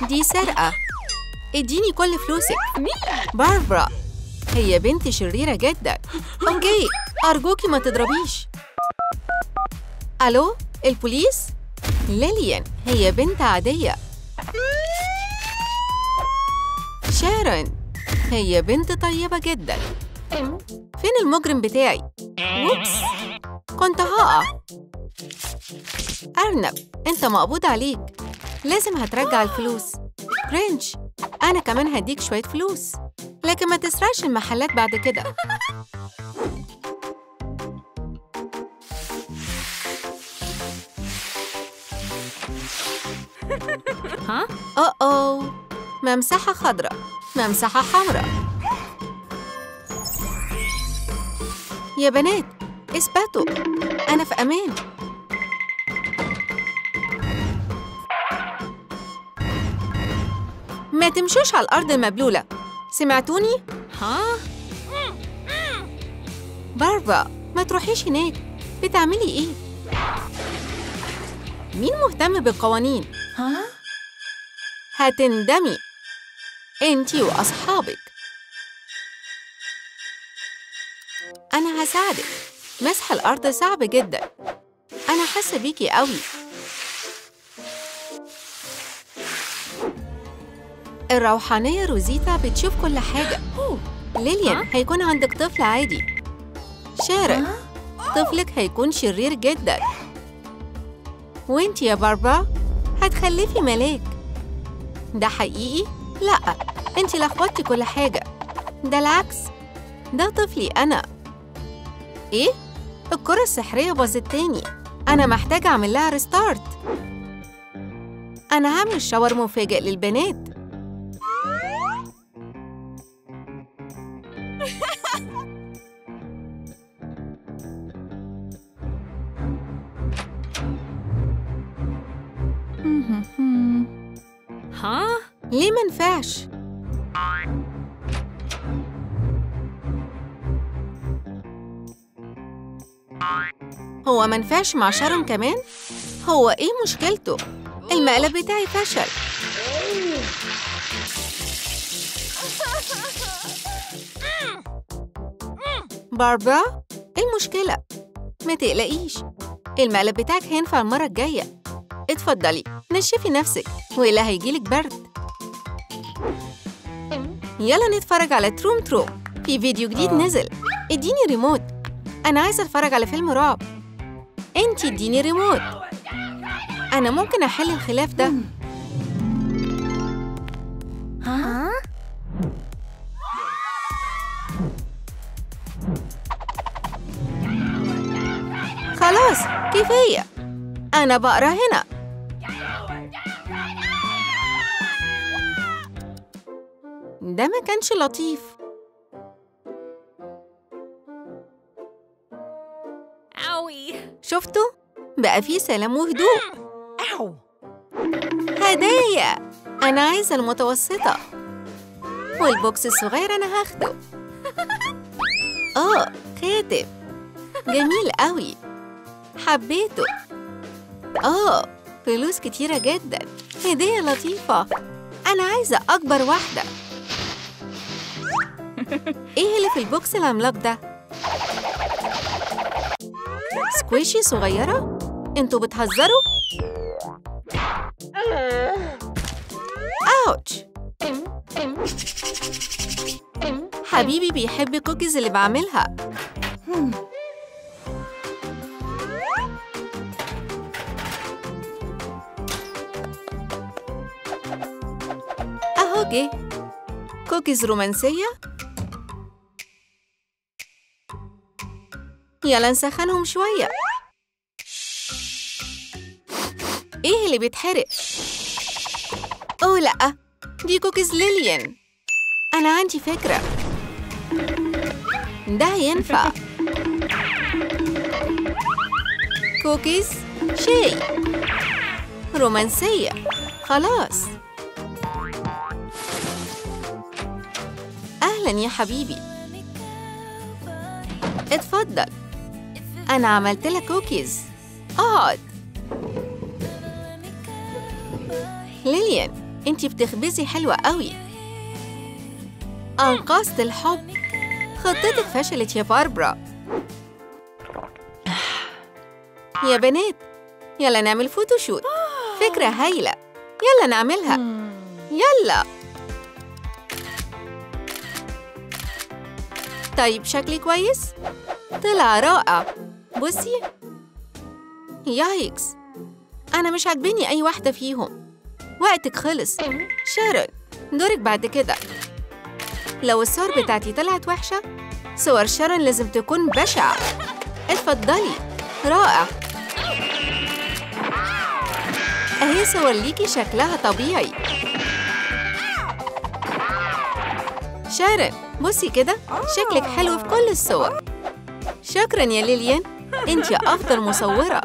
دي سرقة اديني كل فلوسك باربرا هي بنت شريرة جدا اوكي أرجوكي ما تضربيش ألو البوليس ليليان هي بنت عادية شارون هي بنت طيبة جدا فين المجرم بتاعي؟ ووبس كنت هقع أرنب أنت مقبوض عليك لازم هترجع الفلوس كرنش أنا كمان هديك شوية فلوس لكن ما تسرقش المحلات بعد كده ها؟ أوه أوه ممسحة خضراء ممسحة حمراء يا بنات اثبتوا أنا في أمان ما تمشوش على الأرض المبلولة سمعتوني؟ ها؟ باربا ما تروحيش هناك بتعملي إيه؟ مين مهتم بالقوانين؟ ها؟ هتندمي انتي واصحابك انا هساعدك مسح الارض صعب جدا انا حاسه بيكي قوي الروحانيه روزيتا بتشوف كل حاجه ليليان ها؟ هيكون عندك طفل عادي شارن طفلك هيكون شرير جدا وانتي يا باربا هتخلفي ملاك ده حقيقي؟ لا انتي لخبطتي كل حاجة ده العكس ده طفلي أنا إيه؟ الكرة السحرية باظت تاني أنا محتاجة أعمل لها ريستارت أنا هعمل شاور مفاجئ للبنات ها؟ ليه منفعش؟ هو منفعش مع شارون كمان؟ هو ايه مشكلته؟ المقلب بتاعي فشل باربرا ايه المشكلة؟ ما تقلقيش المقلب بتاعك هينفع المرة الجاية اتفضلي نشفي نفسك وإلا هيجيلك برد يلا نتفرج على تروم تروم في فيديو جديد نزل اديني ريموت انا عايزه اتفرج على فيلم رعب انتي اديني ريموت انا ممكن احل الخلاف ده ها؟ خلاص كفايه انا بقرا هنا ده ما كانش لطيف أوي شفتوا بقى في سلام وهدوء هدايا أنا عايزة المتوسطة والبوكس الصغير أنا هاخده آه خاتم جميل قوي حبيته آه فلوس كتيرة جدا هدية لطيفة أنا عايزة أكبر واحدة إيه اللي في البوكس العملاق ده؟ سكويشي صغيرة؟ انتوا بتهزروا؟ اوتش حبيبي بيحب الكوكيز اللي بعملها اهو جه كوكيز رومانسية يلا نسخنهم شوية ايه اللي بيتحرق؟ اوه لأ دي كوكيز ليليان أنا عندي فكرة ده ينفع كوكيز شاي رومانسية خلاص أهلا يا حبيبي اتفضل أنا عملت لك كوكيز اقعد ليليان انتي بتخبزي حلوة قوي أنقذت الحب خطتك فشلت يا باربرا يا بنات يلا نعمل فوتوشوت فكرة هايلة يلا نعملها يلا طيب شكلي كويس؟ طلع رائع بصي يايكس أنا مش عاجبني أي واحدة فيهم وقتك خلص شارون دورك بعد كده لو الصور بتاعتي طلعت وحشة صور شارون لازم تكون بشعة اتفضلي رائع اهي صور ليكي شكلها طبيعي شارون بصي كده شكلك حلو في كل الصور شكرا يا ليليان انت افضل مصورة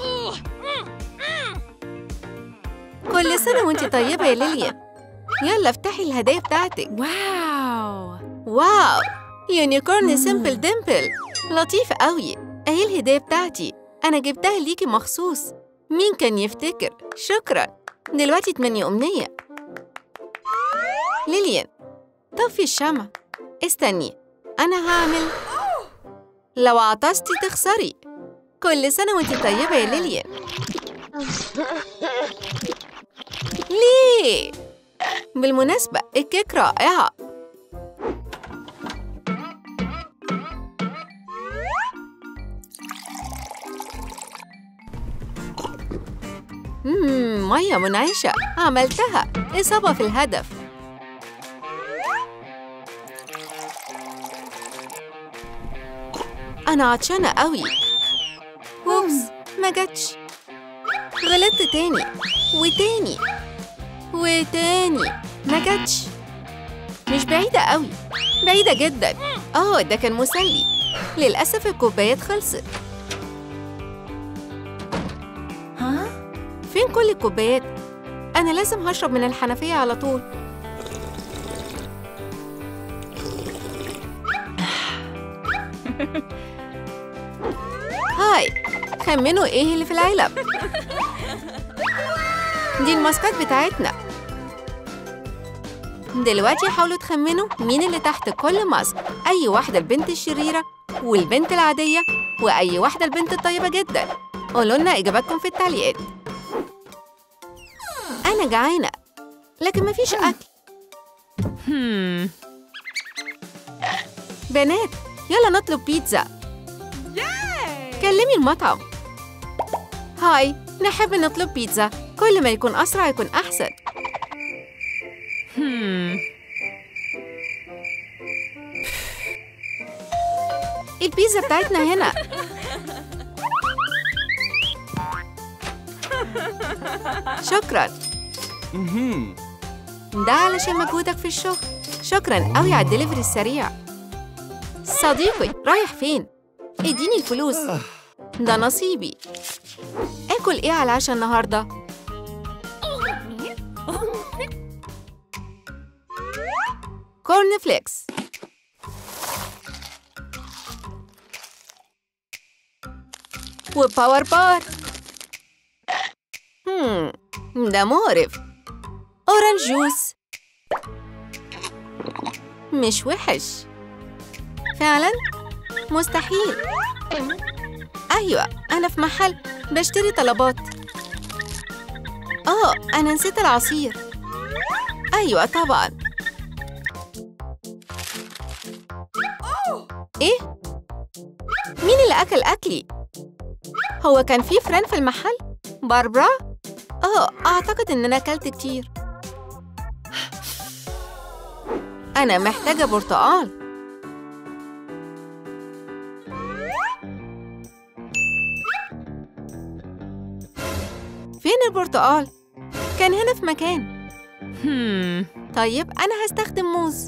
كل سنة وانت طيبة يا ليليان يلا افتحي الهدايا بتاعتك واو واو يونيكورن سيمبل ديمبل لطيف قوي اهي الهدية بتاعتي انا جبتها ليكي مخصوص مين كان يفتكر شكرا دلوقتي تمني امنية ليليان طفي الشمع استني انا هعمل لو عطستي تخسري كل سنة وانت طيبة يا ليليان ليه؟ بالمناسبة الكيك رائعة مم، مية منعشة عملتها إصابة في الهدف أنا عطشانة قوي أوبس ما جاتش غلطت تاني وتاني وتاني ما جاتش مش بعيدة قوي بعيدة جدا آه ده كان مسلي للأسف الكوبايات خلصت ها فين كل الكوبايات؟ أنا لازم هشرب من الحنفية على طول هاي خمنوا إيه اللي في العلب دي الماسكات بتاعتنا دلوقتي حاولوا تخمنوا مين اللي تحت كل ماسك أي واحدة البنت الشريرة والبنت العادية وأي واحدة البنت الطيبة جدا قولوا لنا إجاباتكم في التعليقات أنا جعانة لكن مفيش أكل هم بنات يلا نطلب بيتزا كلمي المطعم هاي نحب نطلب بيتزا كل ما يكون أسرع يكون أحسن هم البيتزا بتاعتنا هنا شكرا ده علشان مجهودك في الشغل شكرا قوي على الدليفري السريع صديقي رايح فين اديني الفلوس ده نصيبي اكل ايه على العشاء النهارده كورن فليكس وباور بار هم ده مقرف أورنج جوس مش وحش فعلا مستحيل أيوة أنا في محل بشتري طلبات آه أنا نسيت العصير أيوة طبعا إيه؟ مين اللي أكل أكلي؟ هو كان في فران في المحل؟ باربرا؟ آه أعتقد إن أنا أكلت كتير أنا محتاجة برتقال فين البرتقال؟ كان هنا في مكان هم طيب أنا هستخدم موز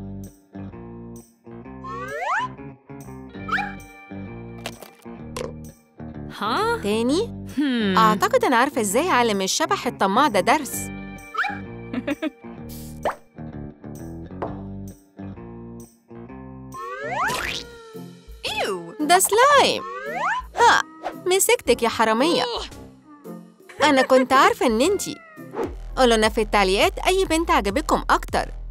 ها تاني هم أعتقد أنا عارفة إزاي أعلم الشبح الطماع ده درس ده سلايم ها مسكتك يا حرامية أنا كنت عارفة إن إنتي قولوا لنا في التعليقات أي بنت عجبتكم أكتر